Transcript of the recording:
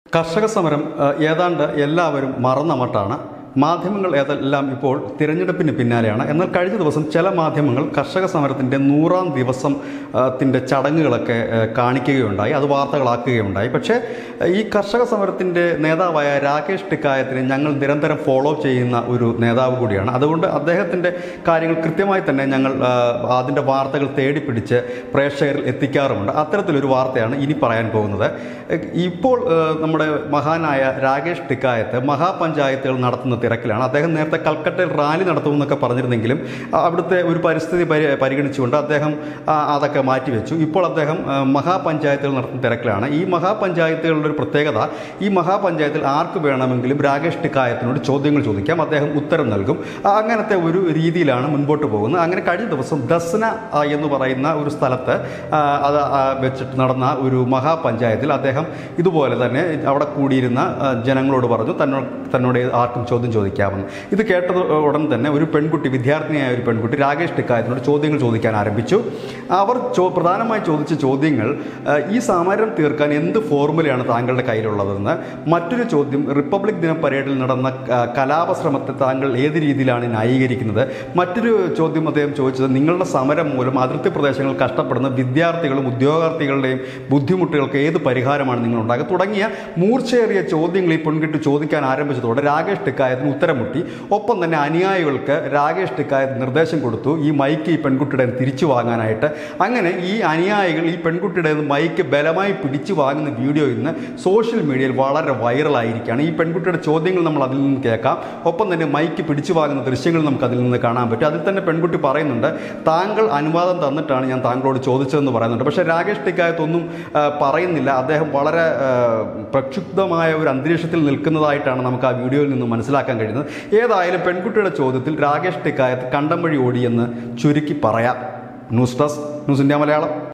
കർഷക സമരം ഏഹ്, ഏതാണ്ട് എല്ലാവരും മറന്ന മട്ടാണ് മാധ്യമങ്ങൾ ഏതെല്ലാം ഇപ്പോൾ തിരഞ്ഞെടുപ്പിന് പിന്നാലെയാണ് എന്നാൽ കഴിഞ്ഞ ദിവസം ചില മാധ്യമങ്ങൾ കർഷക സമരത്തിൻ്റെ നൂറാം ദിവസം ഏഹ്, ത്തിൻ്റെ ചടങ്ങുകളൊക്കെ ഏഹ്, കാണിക്കുകയുണ്ടായി അത് വാർത്തകളാക്കുകയുണ്ടായി പക്ഷേ ഏഹ്, ഈ കർഷക സമരത്തിൻ്റെ നേതാവായ രാകേഷ് ടിക്കായത്തിനെ ഞങ്ങൾ നിരന്തരം ഫോളോ ചെയ്യുന്ന ഒരു നേതാവ് കൂടിയാണ് അതുകൊണ്ട് അദ്ദേഹത്തിൻ്റെ കാര്യങ്ങൾ കൃത്യമായി തന്നെ ഞങ്ങൾ ഏഹ്, അതിൻ്റെ വാർത്തകൾ തേടി പിടിച്ച് പ്രേക്ഷകരിൽ എത്തിക്കാറുമുണ്ട് അത്തരത്തിലൊരു വാർത്തയാണ് ഇനി പറയാൻ പോകുന്നത് ഏഹ്, ഇപ്പോൾ ഏഹ്, നമ്മുടെ മഹാനായ രാകേഷ് ടിക്കായത്ത് മഹാപഞ്ചായത്തുകൾ നടത്തുന്ന തിരക്കിലാണ് അദ്ദേഹം നേരത്തെ കൽക്കട്ടയിൽ റാലി നടത്തുമെന്നൊക്കെ പറഞ്ഞിരുന്നെങ്കിലും ആ, അവിടുത്തെ ഒരു പരിസ്ഥിതി പരി പരിഗണിച്ചുകൊണ്ട് അദ്ദേഹം ആ, അതൊക്കെ മാറ്റിവെച്ചു ഇപ്പോൾ അദ്ദേഹം ആ, മഹാപഞ്ചായത്തുകൾ നടത്തുന്ന തിരക്കിലാണ് ഈ മഹാപഞ്ചായത്തുകളുടെ ഒരു പ്രത്യേകത ഈ മഹാപഞ്ചായത്തിൽ ആർക്ക് വേണമെങ്കിലും രാകേഷ് ടിക്കായത്തിനോട് ചോദ്യങ്ങൾ ചോദിക്കാം അദ്ദേഹം ഉത്തരം നൽകും ആ, അങ്ങനത്തെ ഒരു രീതിയിലാണ് മുൻപോട്ട് പോകുന്നത് അങ്ങനെ കഴിഞ്ഞ ദിവസം ദസ്ന ആ, എന്ന് പറയുന്ന ഒരു സ്ഥലത്ത് ആ, അത് ആ, വെച്ചിട്ട് നടന്ന ഒരു മഹാപഞ്ചായത്തിൽ അദ്ദേഹം ഇതുപോലെ തന്നെ അവിടെ കൂടിയിരുന്ന ആ, ജനങ്ങളോട് പറഞ്ഞു തന്നോട് തന്നോട് ആർക്കും ചോദ്യം ചോദിക്കാമെന്ന് ഇത് കേട്ടത് ഉടൻ തന്നെ ഒരു പെൺകുട്ടി വിദ്യാർത്ഥിനിയായ ഒരു പെൺകുട്ടി രാകേഷ് ടിക്കായത്തിനോട് ചോദ്യങ്ങൾ ചോദിക്കാൻ ആരംഭിച്ചു അവർ ചോ പ്രധാനമായി ചോദിച്ച ചോദ്യങ്ങൾ ആ, ഈ സമരം തീർക്കാൻ എന്ത് ഫോർമുലയാണ് താങ്കളുടെ കയ്യിലുള്ളതെന്ന് മറ്റൊരു ചോദ്യം റിപ്പബ്ലിക് ദിന പരേഡിൽ നടന്ന ആ, കലാപശ്രമത്തെ താങ്കൾ ഏത് രീതിയിലാണ് ന്യായീകരിക്കുന്നത് മറ്റൊരു ചോദ്യം അദ്ദേഹം ചോദിച്ചത് നിങ്ങളുടെ സമരം മൂലം അതിർത്തി പ്രദേശങ്ങളിൽ കഷ്ടപ്പെടുന്ന വിദ്യാർത്ഥികളും ഉദ്യോഗാർത്ഥികളുടെയും ബുദ്ധിമുട്ടുകൾക്ക് ഏത് പരിഹാരമാണ് നിങ്ങൾ ഉണ്ടാക്കുക തുടങ്ങിയ മൂർച്ചയേറിയ ചോദ്യങ്ങൾ ഈ പെൺകുട്ടി ചോദിക്കാൻ ആരംഭിച്ചതോടെ രാകേഷ് ടിക്കായത്തിന് ഉത്തരം മുട്ടി ഒപ്പം തന്നെ അനുയായികൾക്ക് രാകേഷ് ടിക്കായത്ത് നിർദ്ദേശം കൊടുത്തു ഈ മൈക്ക് ഈ പെൺകുട്ടിയുടെ കയ്യിൽ തിരിച്ചു വാങ്ങാനായിട്ട് അങ്ങനെ ഈ അനുയായികൾ ഈ പെൺകുട്ടിയുടെ കയ്യിൽ നിന്ന് മൈക്ക് ബലമായി പിടിച്ചു വാങ്ങുന്ന വീഡിയോ ഇന്ന് സോഷ്യൽ മീഡിയയിൽ വളരെ വൈറലായിരിക്കുകയാണ് ഈ പെൺകുട്ടിയുടെ ചോദ്യങ്ങൾ നമ്മൾ അതിൽ നിന്ന് കേൾക്കാം ഒപ്പം തന്നെ മൈക്ക് പിടിച്ചു വാങ്ങുന്ന ദൃശ്യങ്ങൾ നമുക്ക് അതിൽ നിന്ന് കാണാൻ പറ്റും അതിൽ തന്നെ പെൺകുട്ടി പറയുന്നുണ്ട് താങ്കൾ അനുവാദം തന്നിട്ടാണ് ഞാൻ താങ്കളോട് ചോദിച്ചതെന്ന് പറയുന്നുണ്ട് പക്ഷേ രാകേഷ് ടിക്കായത്തൊന്നും ആ, പറയുന്നില്ല അദ്ദേഹം വളരെ ആ, പ്രക്ഷുബ്ധമായ ഒരു അന്തരീക്ഷത്തിൽ നിൽക്കുന്നതായിട്ടാണ് നമുക്ക് ആ വീഡിയോയിൽ നിന്ന് മനസ്സിലാക്കാൻ കഴിയുന്നത് ഏതായാലും പെൺകുട്ടിയുടെ ചോദ്യത്തിൽ രാകേഷ് ടിക്കായത്ത് കണ്ടം വഴി ഓടിയെന്ന് ചുരുക്കി പറയാം news desk news India Malayalam